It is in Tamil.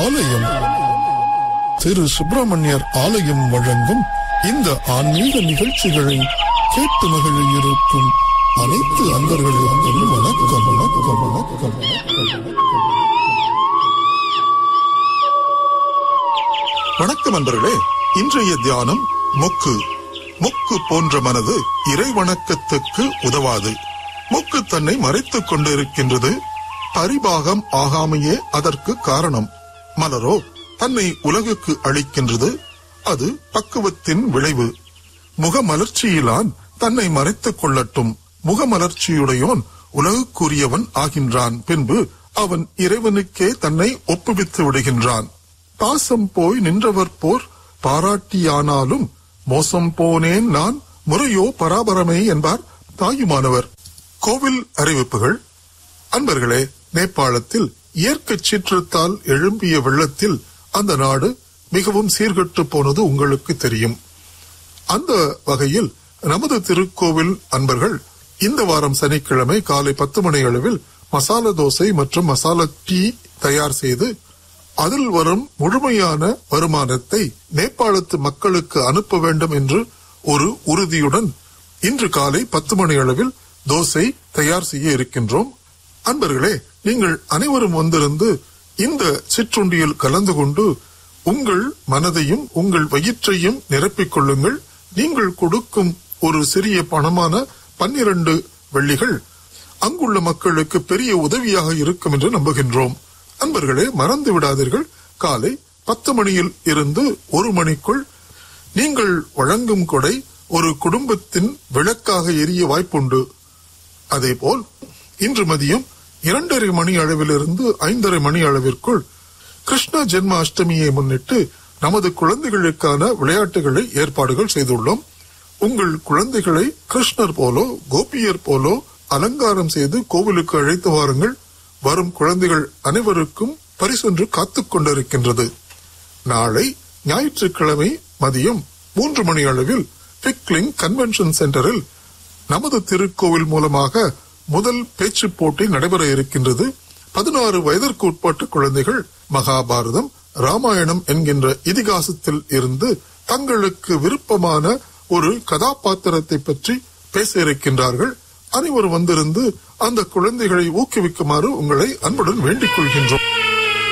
ஆலயம் திரு சுப்பிரமணியர் ஆலயம் வழங்கும் இந்த ஆன்மீக நிகழ்ச்சிகளை கேட்டு மகிழ இருக்கும் அனைத்து அன்பர்களுக்கும் வணக்கம் வணக்கம் வணக்கம் வணக்கம் வணக்கம் அன்பர்களே இன்றைய தியானம் மொக்கு மொக்கு போன்ற மனது இறை வணக்கத்துக்கு உதவாது மொக்கு தன்னை மறைத்துக் கொண்டிருக்கின்றது பரிபாகம் ஆகாமையே அதற்கு காரணம் மலரோ தன்னை உலகுக்கு அளிக்கின்றது அது பக்குவத்தின் விளைவு முகமலர்ச்சியிலான் தன்னை மறைத்துக் கொள்ளட்டும் முகமலர்ச்சியுடையோன் உலகுக்குரியவன் ஆகின்றான் பின்பு அவன் இறைவனுக்கே தன்னை ஒப்புவித்து விடுகின்றான் பாசம் போய் நின்றவர் போர் பாராட்டியானாலும் மோசம் போனேன் நான் முறையோ பராபரமே என்பார் தாயுமானவர் கோவில் அறிவிப்புகள் அன்பர்களே நேபாளத்தில் இயற்கை சீற்றத்தால் எழும்பிய வெள்ளத்தில் அந்த நாடு மிகவும் சீர்கெட்டு போனது உங்களுக்கு தெரியும் அந்த வகையில் நமது திருக்கோவில் அன்பர்கள் இந்த வாரம் சனிக்கிழமை காலை பத்து மணி அளவில் மசாலா தோசை மற்றும் மசாலா டீ தயார் செய்து அதில் வரும் முழுமையான வருமானத்தை நேபாளத்து மக்களுக்கு அனுப்ப வேண்டும் என்று ஒரு உறுதியுடன் இன்று காலை பத்து மணி அளவில் தோசை தயார் செய்ய இருக்கின்றோம் அன்பர்களே நீங்கள் அனைவரும் வந்திருந்து இந்த சிற்றுண்டியில் கலந்து கொண்டு உங்கள் மனதையும் உங்கள் வயிற்றையும் நிரப்பிக் கொள்ளுங்கள் நீங்கள் கொடுக்கும் ஒரு சிறிய பணமான பன்னிரண்டு வெள்ளிகள் அங்குள்ள மக்களுக்கு பெரிய உதவியாக இருக்கும் என்று நம்புகின்றோம் அன்பர்களே மறந்து விடாதீர்கள் காலை பத்து மணியில் இருந்து ஒரு மணிக்குள் நீங்கள் வழங்கும் கொடை ஒரு குடும்பத்தின் விளக்காக எரிய வாய்ப்புண்டு அதேபோல் இன்று மதியம் இரண்டரை மணி அளவிலிருந்து ஐந்தரை மணி அளவிற்குள் கிருஷ்ண ஜென்ம அஷ்டமியை முன்னிட்டு நமது குழந்தைகளுக்கான விளையாட்டுகளை ஏற்பாடுகள் செய்துள்ளோம் உங்கள் குழந்தைகளை கிருஷ்ணர் போலோ கோபியர் போலோ அலங்காரம் செய்து கோவிலுக்கு அழைத்து வாருங்கள் வரும் குழந்தைகள் அனைவருக்கும் பரிசொன்று காத்துக் கொண்டிருக்கின்றது நாளை ஞாயிற்றுக்கிழமை மதியம் மூன்று மணி அளவில் பிக்லிங் கன்வென்ஷன் சென்டரில் நமது திருக்கோவில் மூலமாக முதல் பேச்சு போட்டி நடைபெற இருக்கின்றது பதினாறு வயதிற்கு உட்பட்ட குழந்தைகள் மகாபாரதம் ராமாயணம் என்கின்ற இதிகாசத்தில் இருந்து தங்களுக்கு விருப்பமான ஒரு கதாபாத்திரத்தை பற்றி பேச இருக்கின்றார்கள் அனைவரும் வந்திருந்து அந்த குழந்தைகளை ஊக்குவிக்குமாறு உங்களை அன்புடன் வேண்டிக் கொள்கின்றோம்